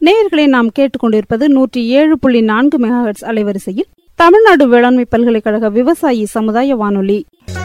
நேயர்களை நாம் கேட்டுக்கொண்டிருப்பது நூற்றி ஏழு புள்ளி நான்கு மெகாஹெட்ஸ் அலைவரிசையில் தமிழ்நாடு வேளாண்மை பல்கலைக்கழக விவசாயி சமுதாய வானொலி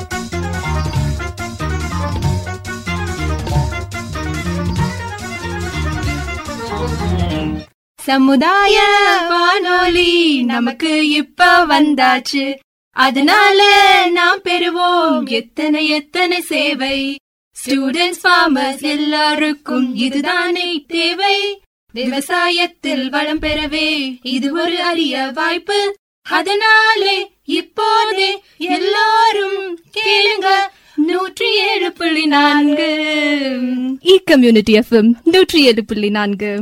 சமுதாய வானொலி நமக்கு இப்ப வந்தாச்சு அதனால நாம் பெறுவோம் எத்தனை எத்தனை சேவை ஸ்டூடெண்ட்ஸ் ஃபார்மர்ஸ் எல்லாருக்கும் இதுதானே தேவை விவசாயத்தில் வளம் பெறவே இது ஒரு அரிய வாய்ப்பு அதனாலே இப்போதே எல்லாரும் கேளுங்க நூற்றி ஏழு புள்ளி நான்கு இ கம்யூனிட்டி எஃப்எம் நூற்றி ஏழு புள்ளி நான்கு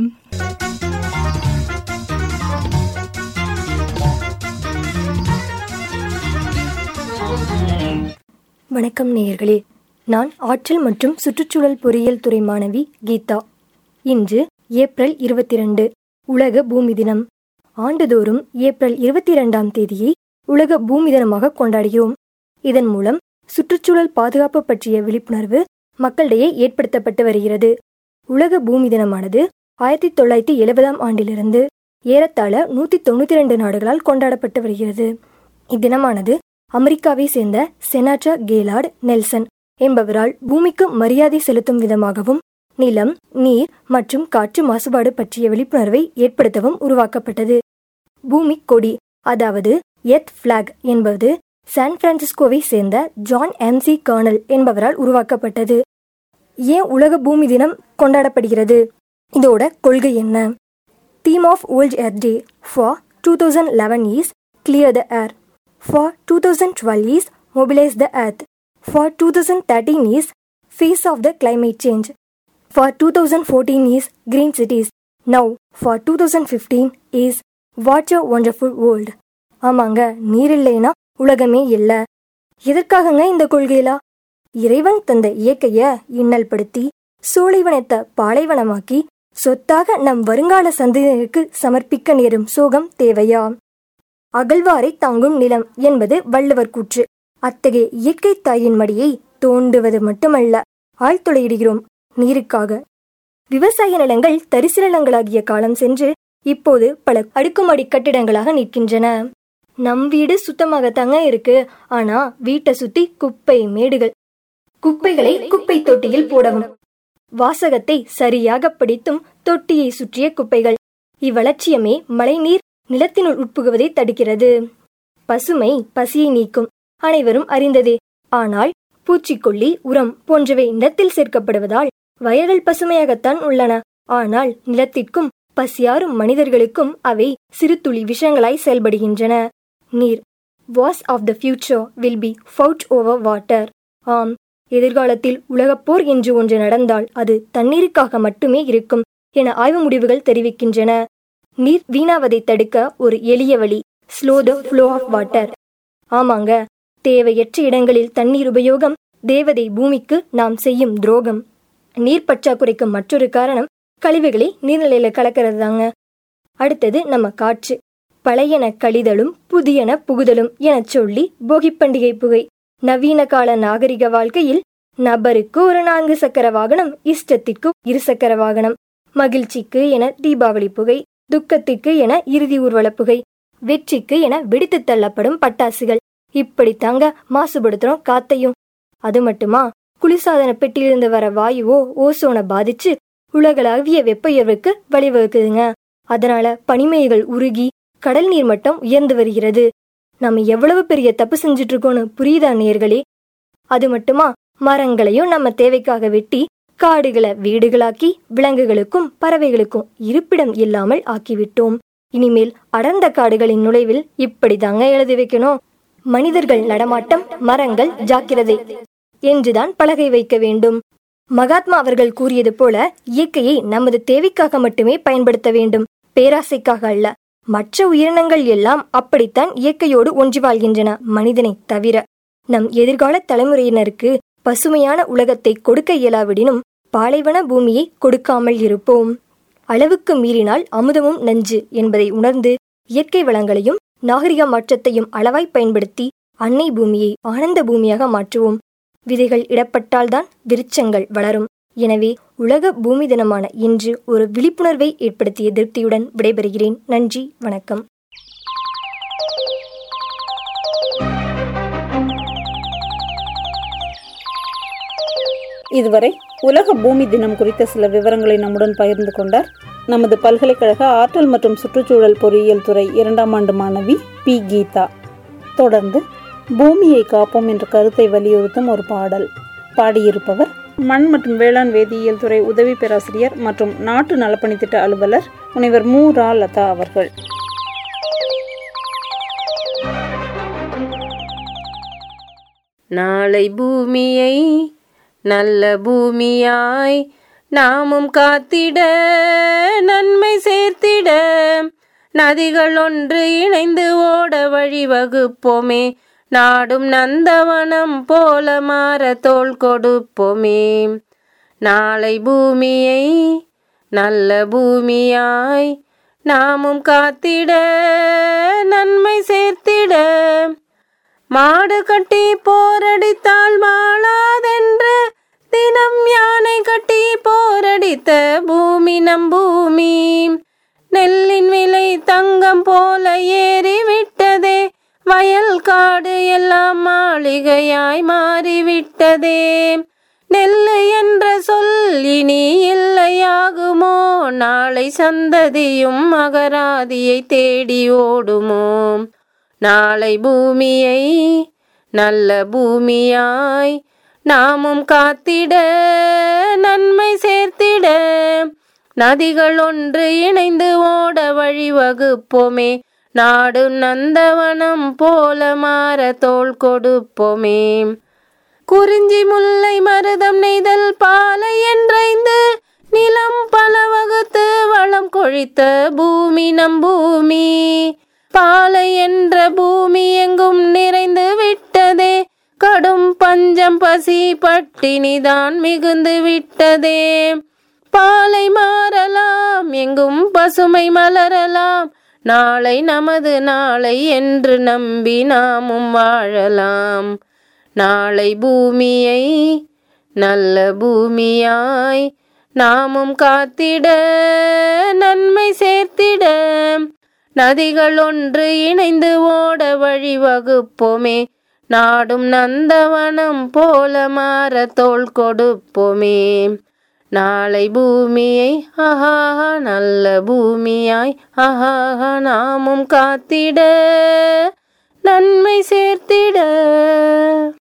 வணக்கம் நேயர்களே நான் ஆற்றல் மற்றும் சுற்றுச்சூழல் பொறியியல் துறை மாணவி கீதா இன்று ஏப்ரல் இருபத்தி ரெண்டு உலக பூமி தினம் ஆண்டுதோறும் ஏப்ரல் இருபத்தி இரண்டாம் தேதியை உலக பூமி தினமாக கொண்டாடுகிறோம் இதன் மூலம் சுற்றுச்சூழல் பாதுகாப்பு பற்றிய விழிப்புணர்வு மக்களிடையே ஏற்படுத்தப்பட்டு வருகிறது உலக பூமி தினமானது ஆயிரத்தி தொள்ளாயிரத்தி எழுபதாம் ஆண்டிலிருந்து ஏறத்தாழ நூத்தி தொண்ணூத்தி ரெண்டு நாடுகளால் கொண்டாடப்பட்டு வருகிறது இத்தினமானது அமெரிக்காவை சேர்ந்த செனாட்டா கேலார்ட் நெல்சன் என்பவரால் பூமிக்கு மரியாதை செலுத்தும் விதமாகவும் நிலம் நீர் மற்றும் காற்று மாசுபாடு பற்றிய விழிப்புணர்வை ஏற்படுத்தவும் உருவாக்கப்பட்டது பூமி கொடி அதாவது எத் பிளாக் என்பது சான் பிரான்சிஸ்கோவை சேர்ந்த ஜான் எம்சி கர்னல் என்பவரால் உருவாக்கப்பட்டது ஏன் உலக பூமி தினம் கொண்டாடப்படுகிறது இதோட கொள்கை என்ன theme of world earth day for two thousand eleven is clear the air For 2012 is Mobilize the Earth. For 2013 is Face of the Climate Change. For 2014 is Green Cities. Now for 2015 is Watch a Wonderful World. ஆமாங்க நீர் இல்லைனா உலகமே இல்ல எதற்காகங்க இந்த கொள்கையிலா இறைவன் தந்த இயற்கைய இன்னல்படுத்தி சோலைவனத்தை பாலைவனமாக்கி சொத்தாக நம் வருங்கால சந்ததியினருக்கு சமர்ப்பிக்க நேரும் சோகம் தேவையா அகழ்வாரை தாங்கும் நிலம் என்பது வள்ளுவர் கூற்று அத்தகைய இயற்கை தாயின் மடியை தோண்டுவது மட்டுமல்ல ஆழ்துளையிடுகிறோம் நீருக்காக விவசாய நிலங்கள் தரிசு நிலங்களாகிய காலம் சென்று இப்போது பல அடுக்குமாடி கட்டிடங்களாக நிற்கின்றன நம் வீடு சுத்தமாகத்தாங்க இருக்கு ஆனா வீட்டை சுத்தி குப்பை மேடுகள் குப்பைகளை குப்பை தொட்டியில் போடவும் வாசகத்தை சரியாக படித்தும் தொட்டியை சுற்றிய குப்பைகள் இவ்வளட்சியமே மழைநீர் நிலத்தினுள் உட்புகுவதை தடுக்கிறது பசுமை பசியை நீக்கும் அனைவரும் அறிந்ததே ஆனால் பூச்சிக்கொல்லி உரம் போன்றவை நிலத்தில் சேர்க்கப்படுவதால் வயல்கள் பசுமையாகத்தான் உள்ளன ஆனால் நிலத்திற்கும் பசியாரும் மனிதர்களுக்கும் அவை சிறு துளி விஷயங்களாய் செயல்படுகின்றன நீர் wars of the future will be fought over water ஆம் எதிர்காலத்தில் உலகப்போர் என்று ஒன்று நடந்தால் அது தண்ணீருக்காக மட்டுமே இருக்கும் என ஆய்வு முடிவுகள் தெரிவிக்கின்றன நீர் வீணாவதை தடுக்க ஒரு எளிய வழி slow the flow of water ஆமாங்க தேவையற்ற இடங்களில் தண்ணீர் உபயோகம் தேவதை பூமிக்கு நாம் செய்யும் துரோகம் நீர் பற்றாக்குறைக்கு மற்றொரு காரணம் கழிவுகளை நீர்நிலையில கலக்கிறது தாங்க அடுத்தது நம்ம காற்று பழையன கழிதலும் புதியன புகுதலும் எனச் சொல்லி போகிப் பண்டிகை புகை நவீன கால நாகரிக வாழ்க்கையில் நபருக்கு ஒரு நான்கு சக்கர வாகனம் இஷ்டத்திற்கு இரு சக்கர வாகனம் மகிழ்ச்சிக்கு என தீபாவளி புகை துக்கத்திற்கு என இறுதி ஊர்வல புகை வெற்றிக்கு என வெடித்து தள்ளப்படும் பட்டாசுகள் இப்படி தாங்க மாசுபடுத்துறோம் காத்தையும் அது மட்டுமா குளிர்சாதன பெட்டியிலிருந்து வர வாயுவோ ஓசோனை பாதிச்சு உலகளாவிய வெப்ப உயர்வுக்கு வழிவகுக்குதுங்க அதனால பனிமேய்கள் உருகி கடல் நீர் மட்டம் உயர்ந்து வருகிறது நம்ம எவ்வளவு பெரிய தப்பு செஞ்சுட்டு இருக்கோம்னு புரியுதா நேர்களே அது மட்டுமா மரங்களையும் நம்ம தேவைக்காக வெட்டி காடுகளை வீடுகளாக்கி விலங்குகளுக்கும் பறவைகளுக்கும் இருப்பிடம் இல்லாமல் ஆக்கிவிட்டோம் இனிமேல் அடர்ந்த காடுகளின் நுழைவில் இப்படிதாங்க எழுதி வைக்கணும் மனிதர்கள் நடமாட்டம் மரங்கள் ஜாக்கிரதை என்றுதான் பலகை வைக்க வேண்டும் மகாத்மா அவர்கள் கூறியது போல இயற்கையை நமது தேவைக்காக மட்டுமே பயன்படுத்த வேண்டும் பேராசைக்காக அல்ல மற்ற உயிரினங்கள் எல்லாம் அப்படித்தான் இயற்கையோடு ஒன்றி வாழ்கின்றன மனிதனை தவிர நம் எதிர்கால தலைமுறையினருக்கு பசுமையான உலகத்தை கொடுக்க இயலாவிடினும் பாலைவன பூமியை கொடுக்காமல் இருப்போம் அளவுக்கு மீறினால் அமுதமும் நஞ்சு என்பதை உணர்ந்து இயற்கை வளங்களையும் நாகரிக மாற்றத்தையும் அளவாய் பயன்படுத்தி அன்னை பூமியை ஆனந்த பூமியாக மாற்றுவோம் விதைகள் இடப்பட்டால்தான் விருட்சங்கள் வளரும் எனவே உலக பூமி தினமான இன்று ஒரு விழிப்புணர்வை ஏற்படுத்திய திருப்தியுடன் விடைபெறுகிறேன் நன்றி வணக்கம் இதுவரை உலக பூமி தினம் குறித்த சில விவரங்களை நம்முடன் பகிர்ந்து கொண்டார் நமது பல்கலைக்கழக ஆற்றல் மற்றும் சுற்றுச்சூழல் பொறியியல் துறை இரண்டாம் ஆண்டு மாணவி பி கீதா தொடர்ந்து பூமியை காப்போம் என்ற கருத்தை வலியுறுத்தும் ஒரு பாடல் பாடியிருப்பவர் மண் மற்றும் வேளாண் வேதியியல் துறை உதவி பேராசிரியர் மற்றும் நாட்டு நலப்பணித்திட்ட அலுவலர் முனைவர் மு ரா லதா அவர்கள் நாளை பூமியை நல்ல பூமியாய் நாமும் காத்திட நன்மை சேர்த்திட நதிகள் ஒன்று இணைந்து ஓட வழிவகுப்போமே நாடும் நந்தவனம் போல மாற தோள் கொடுப்போமே நாளை பூமியை நல்ல பூமியாய் நாமும் காத்திட நன்மை சேர்த்திட மாடு கட்டி போரடித்தால் மாளாதென்று தினம் யானை கட்டி போரடித்த பூமி நம் பூமி நெல்லின் விலை தங்கம் போல ஏறி விட்டதே வயல் காடு எல்லாம் மாளிகையாய் மாறிவிட்டதே நெல்லு என்ற சொல் இனி இல்லையாகுமோ நாளை சந்ததியும் அகராதியை தேடி ஓடுமோ நாளை பூமியை நல்ல பூமியாய் நாமும் காத்திட நன்மை சேர்த்திட நதிகள் ஒன்று இணைந்து ஓட வழிவகுப்போமே நாடு நந்தவனம் போல மாற தோள் கொடுப்போமே குறிஞ்சி முல்லை மருதம் நெய்தல் பாலை என்றைந்து நிலம் பல வகுத்து வளம் கொழித்த பூமி நம் பூமி பாலை என்ற பூமி எங்கும் நிறைந்து விட்டதே கடும் பஞ்சம் பசி பட்டினிதான் மிகுந்து விட்டதே பாலை மாறலாம் எங்கும் பசுமை மலரலாம் நாளை நமது நாளை என்று நம்பி நாமும் வாழலாம் நாளை பூமியை நல்ல பூமியாய் நாமும் காத்திட நன்மை சேர்த்திட நதிகள் ஒன்று இணைந்து ஓட வழிவகுப்போமே நாடும் நந்தவனம் போல மாற தோள் கொடுப்போமே நாளை பூமியை ஆஹா நல்ல பூமியாய் ஆஹா நாமும் காத்திட நன்மை சேர்த்திட